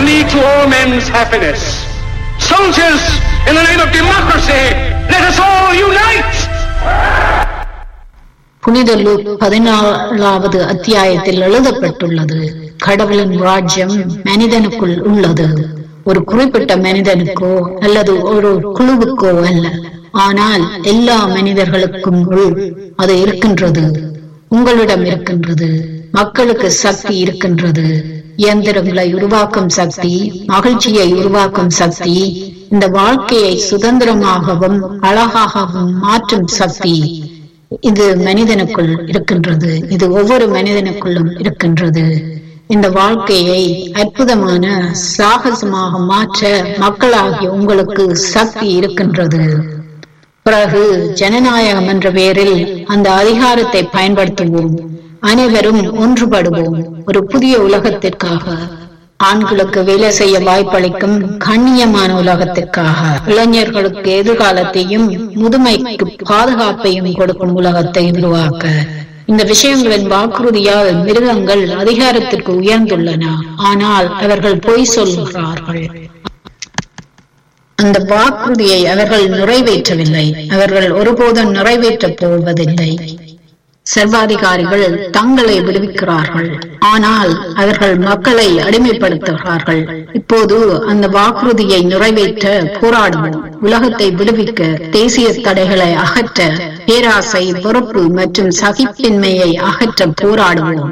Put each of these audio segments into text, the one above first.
need to all men's happiness. Soldiers, in the name of democracy, let us all unite! புனித Luke பதினாலாவது அத்தியாயத்தில் எழுதப்பட்டுள்ளது கடவுளின் ராஜ்யம் மனிதனுக்குள் உள்ளது ஒரு குறிப்பிட்ட மனிதனுக்கோ அல்லது ஒரு குழுவுக்கோ அல்ல ஆனால் எல்லா மனிதர்களுக்கும் உள் அது இருக்கின்றது உங்களிடம் இருக்கின்றது மக்களுக்கு சக்தி இருக்கின்றது இயந்திரங்களை உருவாக்கும் சக்தி மகிழ்ச்சியை உருவாக்கும் சக்தி இந்த வாழ்க்கையை சுதந்திரமாகவும் அழகாகவும் மாற்றும் சக்தி இது மனிதனுக்குள் இருக்கின்றது இது ஒவ்வொரு மனிதனுக்குள்ளும் இருக்கின்றது இந்த வாழ்க்கையை அற்புதமான சாகசமாக மாற்ற மக்களாகிய உங்களுக்கு சக்தி இருக்கின்றது பிறகு ஜனநாயகம் என்ற பெயரில் அந்த அதிகாரத்தை பயன்படுத்துவோம் அனைவரும் ஒன்றுபடுவோம் ஒரு புதிய உலகத்திற்காக ஆண்களுக்கு வேலை செய்ய வாய்ப்பளிக்கும் கண்ணியமான உலகத்திற்காக இளைஞர்களுக்கு எதிர்காலத்தையும் முதுமைக்கு பாதுகாப்பையும் கொடுக்கும் உலகத்தை உருவாக்க இந்த விஷயங்களின் வாக்குறுதியால் மிருகங்கள் அதிகாரத்திற்கு உயர்ந்துள்ளன ஆனால் அவர்கள் பொய் சொல்கிறார்கள் அந்த வாக்குறுதியை அவர்கள் நிறைவேற்றவில்லை அவர்கள் ஒருபோதும் நிறைவேற்றப் போவதில்லை சர்வாதிகாரிகள் தங்களை விடுவிக்கிறார்கள் ஆனால் அவர்கள் மக்களை அடிமைப்படுத்துகிறார்கள் இப்போது அந்த வாக்குறுதியை நிறைவேற்ற போராடுவோம் உலகத்தை விடுவிக்க தேசிய தடைகளை அகற்ற பேராசை வெறுப்பு மற்றும் சகிப்பின்மையை அகற்ற போராடுவோம்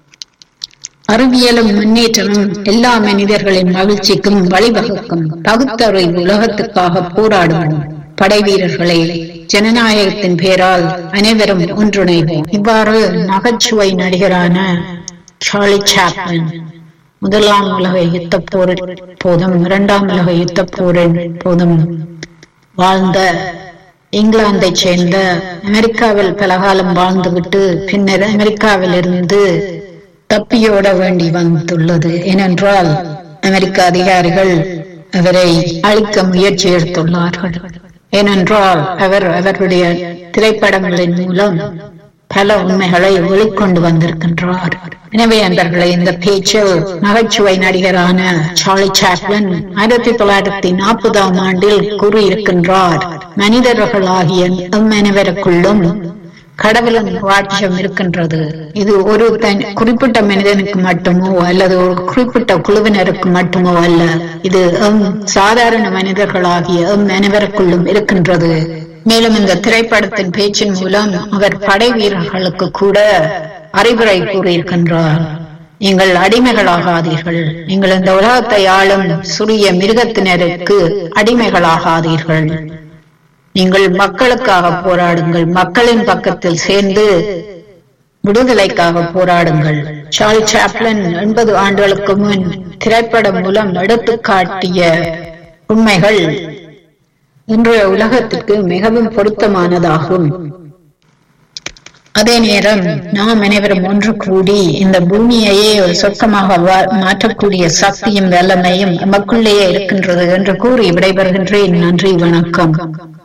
அறிவியலும் முன்னேற்றமும் எல்லா மனிதர்களின் மகிழ்ச்சிக்கும் வழிவகுக்கும் பகுத்தறிவு உலகத்துக்காக போராடுவோம் படை வீரர்களே ஜனநாயகத்தின் பெயரால் அனைவரும் ஒன்றிணைவோம் இவ்வாறு நகைச்சுவை நடிகரான சார்லி சாப்மன் முதலாம் உலக யுத்த போரின் போதும் இரண்டாம் உலக யுத்த போரின் போதும் வாழ்ந்த இங்கிலாந்தைச் சேர்ந்த அமெரிக்காவில் பலகாலம் வாழ்ந்துவிட்டு பின்னர் அமெரிக்காவில் இருந்து தப்பியோட வேண்டி வந்துள்ளது ஏனென்றால் அமெரிக்க அதிகாரிகள் அவரை அழிக்க முயற்சி எடுத்துள்ளார்கள் ஏனென்றால் அவர் அவருடைய திரைப்படங்களின் மூலம் பல உண்மைகளை வெளிக்கொண்டு வந்திருக்கின்றார் எனவே அன்பர்களே இந்த பேச்சில் நகைச்சுவை நடிகரான சார்லி சாப்லன் ஆயிரத்தி தொள்ளாயிரத்தி நாற்பதாம் ஆண்டில் கூறியிருக்கின்றார் மனிதர்களாகிய நம் அனைவருக்குள்ளும் கடவுளின் ராஜ்யம் இருக்கின்றது இது ஒரு தனி குறிப்பிட்ட மனிதனுக்கு மட்டுமோ அல்லது ஒரு குறிப்பிட்ட குழுவினருக்கு மட்டுமோ அல்ல இது எம் சாதாரண மனிதர்களாகிய எம் அனைவருக்குள்ளும் இருக்கின்றது மேலும் இந்த திரைப்படத்தின் பேச்சின் மூலம் அவர் படை வீரர்களுக்கு கூட அறிவுரை கூறியிருக்கின்றார் நீங்கள் அடிமைகளாகாதீர்கள் நீங்கள் இந்த உலகத்தை ஆளும் சுரிய மிருகத்தினருக்கு அடிமைகளாகாதீர்கள் நீங்கள் மக்களுக்காக போராடுங்கள் மக்களின் பக்கத்தில் சேர்ந்து விடுதலைக்காக போராடுங்கள் சார்லி சாப்லன் எண்பது ஆண்டுகளுக்கு முன் திரைப்படம் மூலம் எடுத்து காட்டிய உண்மைகள் இன்றைய உலகத்திற்கு மிகவும் பொருத்தமானதாகும் அதே நேரம் நாம் அனைவரும் ஒன்று கூடி இந்த பூமியையே ஒரு சொர்க்கமாக வா- மாற்றக்கூடிய சக்தியும் வல்லமையும் நமக்குள்ளேயே இருக்கின்றது என்று கூறி விடைபெறுகின்றேன் நன்றி வணக்கம்